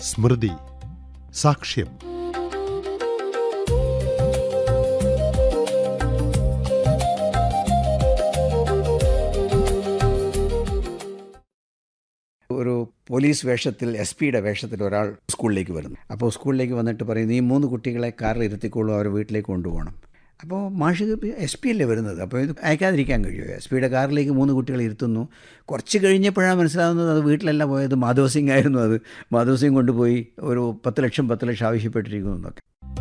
സ്മൃതി സാക്ഷ്യം ഒരു പോലീസ് വേഷത്തിൽ എസ് പിയുടെ വേഷത്തിൽ ഒരാൾ സ്കൂളിലേക്ക് വരുന്നു അപ്പോൾ സ്കൂളിലേക്ക് വന്നിട്ട് പറയുന്നു ഈ മൂന്ന് കുട്ടികളെ കാറിൽ ഇരുത്തിക്കോളൂ അവരെ വീട്ടിലേക്ക് കൊണ്ടുപോകണം അപ്പോൾ മാഷ് എസ് പി അല്ലേ വരുന്നത് അപ്പോൾ ഇത് അയക്കാതിരിക്കാൻ കഴിയുമോ എസ് പിയുടെ കാറിലേക്ക് മൂന്ന് കുട്ടികളെ ഇരുത്തുന്നു കുറച്ച് കഴിഞ്ഞപ്പോഴാണ് മനസ്സിലാകുന്നത് അത് വീട്ടിലല്ല പോയത് മാധവ് സിംഗ് ആയിരുന്നു അത് മാധവ് സിംഗ് കൊണ്ടുപോയി ഒരു പത്ത് ലക്ഷം പത്ത് ലക്ഷം ആവശ്യപ്പെട്ടിരിക്കുന്നു എന്നൊക്കെ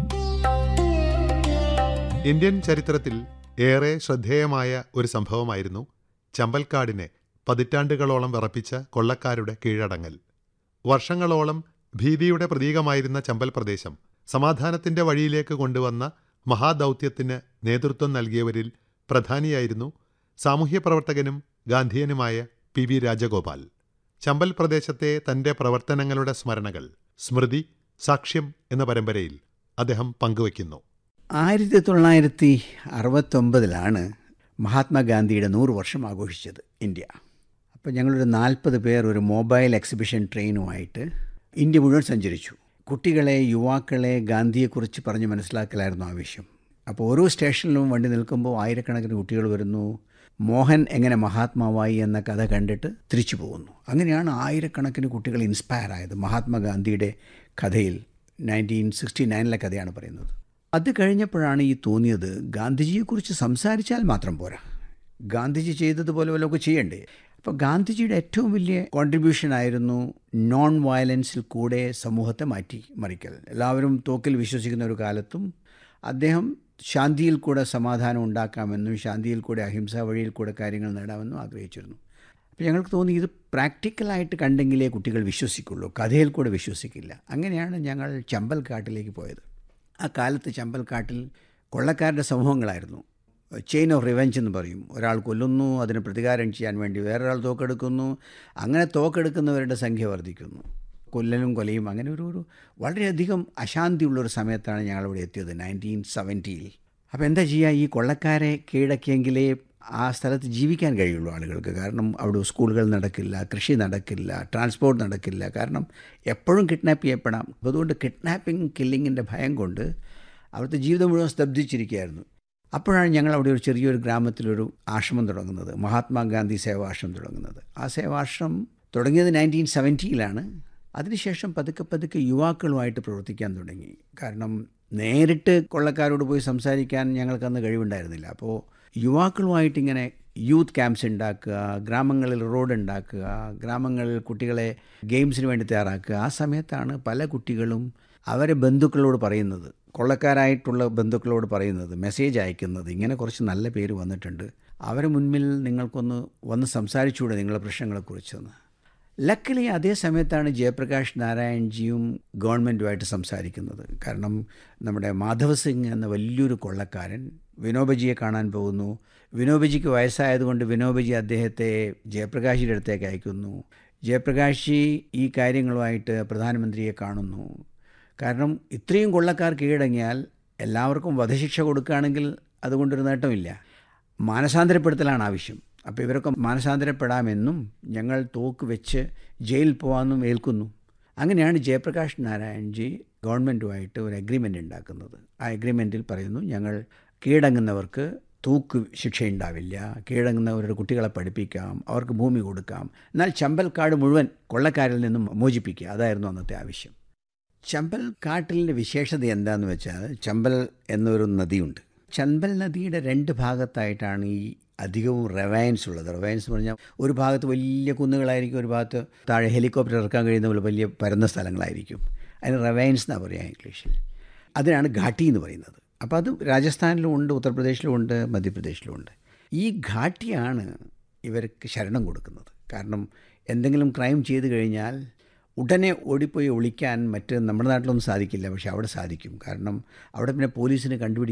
ഇന്ത്യൻ ചരിത്രത്തിൽ ഏറെ ശ്രദ്ധേയമായ ഒരു സംഭവമായിരുന്നു ചമ്പൽക്കാടിനെ പതിറ്റാണ്ടുകളോളം വിറപ്പിച്ച കൊള്ളക്കാരുടെ കീഴടങ്ങൽ വർഷങ്ങളോളം ഭീതിയുടെ പ്രതീകമായിരുന്ന ചമ്പൽ പ്രദേശം സമാധാനത്തിന്റെ വഴിയിലേക്ക് കൊണ്ടുവന്ന മഹാദൗത്യത്തിന് നേതൃത്വം നൽകിയവരിൽ പ്രധാനിയായിരുന്നു സാമൂഹ്യ പ്രവർത്തകനും ഗാന്ധിയനുമായ പി വി രാജഗോപാൽ ചമ്പൽ പ്രദേശത്തെ തന്റെ പ്രവർത്തനങ്ങളുടെ സ്മരണകൾ സ്മൃതി സാക്ഷ്യം എന്ന പരമ്പരയിൽ അദ്ദേഹം പങ്കുവയ്ക്കുന്നു ആയിരത്തി തൊള്ളായിരത്തി അറുപത്തൊമ്പതിലാണ് മഹാത്മാഗാന്ധിയുടെ നൂറ് വർഷം ആഘോഷിച്ചത് ഇന്ത്യ അപ്പോൾ ഞങ്ങളൊരു നാൽപ്പത് പേർ ഒരു മൊബൈൽ എക്സിബിഷൻ ട്രെയിനുമായിട്ട് ഇന്ത്യ മുഴുവൻ സഞ്ചരിച്ചു കുട്ടികളെ യുവാക്കളെ ഗാന്ധിയെക്കുറിച്ച് പറഞ്ഞ് മനസ്സിലാക്കലായിരുന്നു ആവശ്യം അപ്പോൾ ഓരോ സ്റ്റേഷനിലും വണ്ടി നിൽക്കുമ്പോൾ ആയിരക്കണക്കിന് കുട്ടികൾ വരുന്നു മോഹൻ എങ്ങനെ മഹാത്മാവായി എന്ന കഥ കണ്ടിട്ട് തിരിച്ചു പോകുന്നു അങ്ങനെയാണ് ആയിരക്കണക്കിന് കുട്ടികൾ ഇൻസ്പയർ ആയത് മഹാത്മാഗാന്ധിയുടെ കഥയിൽ നയൻറ്റീൻ സിക്സ്റ്റി നയനിലെ കഥയാണ് പറയുന്നത് അത് കഴിഞ്ഞപ്പോഴാണ് ഈ തോന്നിയത് ഗാന്ധിജിയെക്കുറിച്ച് സംസാരിച്ചാൽ മാത്രം പോരാ ഗാന്ധിജി ചെയ്തതുപോലെ വല്ലതൊക്കെ ചെയ്യണ്ടേ അപ്പോൾ ഗാന്ധിജിയുടെ ഏറ്റവും വലിയ കോൺട്രിബ്യൂഷൻ ആയിരുന്നു നോൺ വയലൻസിൽ കൂടെ സമൂഹത്തെ മാറ്റി മറിക്കൽ എല്ലാവരും തോക്കിൽ വിശ്വസിക്കുന്ന ഒരു കാലത്തും അദ്ദേഹം ശാന്തിയിൽ കൂടെ സമാധാനം ഉണ്ടാക്കാമെന്നും ശാന്തിയിൽ കൂടെ അഹിംസ വഴിയിൽ കൂടെ കാര്യങ്ങൾ നേടാമെന്നും ആഗ്രഹിച്ചിരുന്നു അപ്പോൾ ഞങ്ങൾക്ക് തോന്നി ഇത് പ്രാക്ടിക്കലായിട്ട് കണ്ടെങ്കിലേ കുട്ടികൾ വിശ്വസിക്കുള്ളൂ കഥയിൽ കൂടെ വിശ്വസിക്കില്ല അങ്ങനെയാണ് ഞങ്ങൾ ചമ്പൽക്കാട്ടിലേക്ക് പോയത് ആ കാലത്ത് ചമ്പൽക്കാട്ടിൽ കൊള്ളക്കാരുടെ സമൂഹങ്ങളായിരുന്നു ചെയിൻ ഓഫ് റിവെഞ്ച് എന്ന് പറയും ഒരാൾ കൊല്ലുന്നു അതിന് പ്രതികാരം ചെയ്യാൻ വേണ്ടി വേറൊരാൾ തോക്കെടുക്കുന്നു അങ്ങനെ തോക്കെടുക്കുന്നവരുടെ സംഖ്യ വർദ്ധിക്കുന്നു കൊല്ലലും കൊലയും അങ്ങനെ ഒരു ഒരു വളരെയധികം അശാന്തിയുള്ളൊരു സമയത്താണ് ഞങ്ങളിവിടെ എത്തിയത് നയൻറ്റീൻ സെവൻറ്റിയിൽ അപ്പോൾ എന്താ ചെയ്യുക ഈ കൊള്ളക്കാരെ കീഴടക്കിയെങ്കിലേ ആ സ്ഥലത്ത് ജീവിക്കാൻ കഴിയുള്ളൂ ആളുകൾക്ക് കാരണം അവിടെ സ്കൂളുകൾ നടക്കില്ല കൃഷി നടക്കില്ല ട്രാൻസ്പോർട്ട് നടക്കില്ല കാരണം എപ്പോഴും കിഡ്നാപ്പ് ചെയ്യപ്പെടാം അതുകൊണ്ട് കിഡ്നാപ്പിംഗ് കില്ലിങ്ങിൻ്റെ ഭയം കൊണ്ട് അവിടുത്തെ ജീവിതം മുഴുവൻ സ്തബ്ധിച്ചിരിക്കുകയായിരുന്നു അപ്പോഴാണ് ഞങ്ങൾ അവിടെ ഒരു ചെറിയൊരു ഗ്രാമത്തിലൊരു ആശ്രമം തുടങ്ങുന്നത് മഹാത്മാഗാന്ധി സേവാശ്രമം തുടങ്ങുന്നത് ആ സേവാശ്രമം തുടങ്ങിയത് നയൻറ്റീൻ സെവൻറ്റിയിലാണ് അതിനുശേഷം പതുക്കെ പതുക്കെ യുവാക്കളുമായിട്ട് പ്രവർത്തിക്കാൻ തുടങ്ങി കാരണം നേരിട്ട് കൊള്ളക്കാരോട് പോയി സംസാരിക്കാൻ ഞങ്ങൾക്കന്ന് കഴിവുണ്ടായിരുന്നില്ല അപ്പോൾ യുവാക്കളുമായിട്ട് ഇങ്ങനെ യൂത്ത് ക്യാമ്പ്സ് ഉണ്ടാക്കുക ഗ്രാമങ്ങളിൽ റോഡ് ഉണ്ടാക്കുക ഗ്രാമങ്ങളിൽ കുട്ടികളെ ഗെയിംസിന് വേണ്ടി തയ്യാറാക്കുക ആ സമയത്താണ് പല കുട്ടികളും അവരെ ബന്ധുക്കളോട് പറയുന്നത് കൊള്ളക്കാരായിട്ടുള്ള ബന്ധുക്കളോട് പറയുന്നത് മെസ്സേജ് അയക്കുന്നത് ഇങ്ങനെ കുറച്ച് നല്ല പേര് വന്നിട്ടുണ്ട് അവരെ മുൻപിൽ നിങ്ങൾക്കൊന്ന് വന്ന് സംസാരിച്ചുകൂടെ നിങ്ങളുടെ പ്രശ്നങ്ങളെക്കുറിച്ചെന്ന് ലക്കിലി അതേ സമയത്താണ് ജയപ്രകാശ് നാരായൺജിയും ഗവൺമെൻറ്റുമായിട്ട് സംസാരിക്കുന്നത് കാരണം നമ്മുടെ മാധവ് സിംഗ് എന്ന വലിയൊരു കൊള്ളക്കാരൻ വിനോബജിയെ കാണാൻ പോകുന്നു വിനോബജിക്ക് വയസ്സായതുകൊണ്ട് വിനോബജി അദ്ദേഹത്തെ ജയപ്രകാശിയുടെ അടുത്തേക്ക് അയക്കുന്നു ജയപ്രകാശി ഈ കാര്യങ്ങളുമായിട്ട് പ്രധാനമന്ത്രിയെ കാണുന്നു കാരണം ഇത്രയും കൊള്ളക്കാർ കീഴടങ്ങിയാൽ എല്ലാവർക്കും വധശിക്ഷ കൊടുക്കുകയാണെങ്കിൽ അതുകൊണ്ടൊരു നേട്ടമില്ല മാനസാന്തരപ്പെടുത്തലാണ് ആവശ്യം അപ്പോൾ ഇവരൊക്കെ മാനസാന്തരപ്പെടാമെന്നും ഞങ്ങൾ തോക്ക് വെച്ച് ജയിലിൽ പോകാമെന്നും ഏൽക്കുന്നു അങ്ങനെയാണ് ജയപ്രകാശ് നാരായൺജി ഗവൺമെൻറ്റുമായിട്ട് ഒരു അഗ്രിമെൻ്റ് ഉണ്ടാക്കുന്നത് ആ അഗ്രിമെൻറ്റിൽ പറയുന്നു ഞങ്ങൾ കീഴടങ്ങുന്നവർക്ക് തൂക്ക് ശിക്ഷയുണ്ടാവില്ല കീഴടങ്ങുന്നവരുടെ കുട്ടികളെ പഠിപ്പിക്കാം അവർക്ക് ഭൂമി കൊടുക്കാം എന്നാൽ ചമ്പൽക്കാട് മുഴുവൻ കൊള്ളക്കാരിൽ നിന്നും മോചിപ്പിക്കുക അതായിരുന്നു അന്നത്തെ ആവശ്യം ചമ്പൽ കാട്ടിലിൻ്റെ വിശേഷത എന്താണെന്ന് വെച്ചാൽ ചമ്പൽ എന്നൊരു നദിയുണ്ട് ചമ്പൽ നദിയുടെ രണ്ട് ഭാഗത്തായിട്ടാണ് ഈ അധികവും റെവയൻസ് ഉള്ളത് റെവയൻസ് എന്ന് പറഞ്ഞാൽ ഒരു ഭാഗത്ത് വലിയ കുന്നുകളായിരിക്കും ഒരു ഭാഗത്ത് താഴെ ഹെലികോപ്റ്റർ ഇറക്കാൻ കഴിയുന്ന പോലെ വലിയ പരന്ന സ്ഥലങ്ങളായിരിക്കും അതിന് റെവയൻസ് എന്നാണ് പറയുക ഇംഗ്ലീഷിൽ അതിനാണ് ഘാട്ടി എന്ന് പറയുന്നത് അപ്പോൾ അത് രാജസ്ഥാനിലും ഉണ്ട് ഉത്തർപ്രദേശിലും ഉണ്ട് മധ്യപ്രദേശിലും ഉണ്ട് ഈ ഘാട്ടിയാണ് ഇവർക്ക് ശരണം കൊടുക്കുന്നത് കാരണം എന്തെങ്കിലും ക്രൈം ചെയ്തു കഴിഞ്ഞാൽ ഉടനെ ഓടിപ്പോയി ഒളിക്കാൻ മറ്റ് നമ്മുടെ നാട്ടിലൊന്നും സാധിക്കില്ല പക്ഷെ അവിടെ സാധിക്കും കാരണം അവിടെ പിന്നെ പോലീസിന് കണ്ടുപിടിക്കാൻ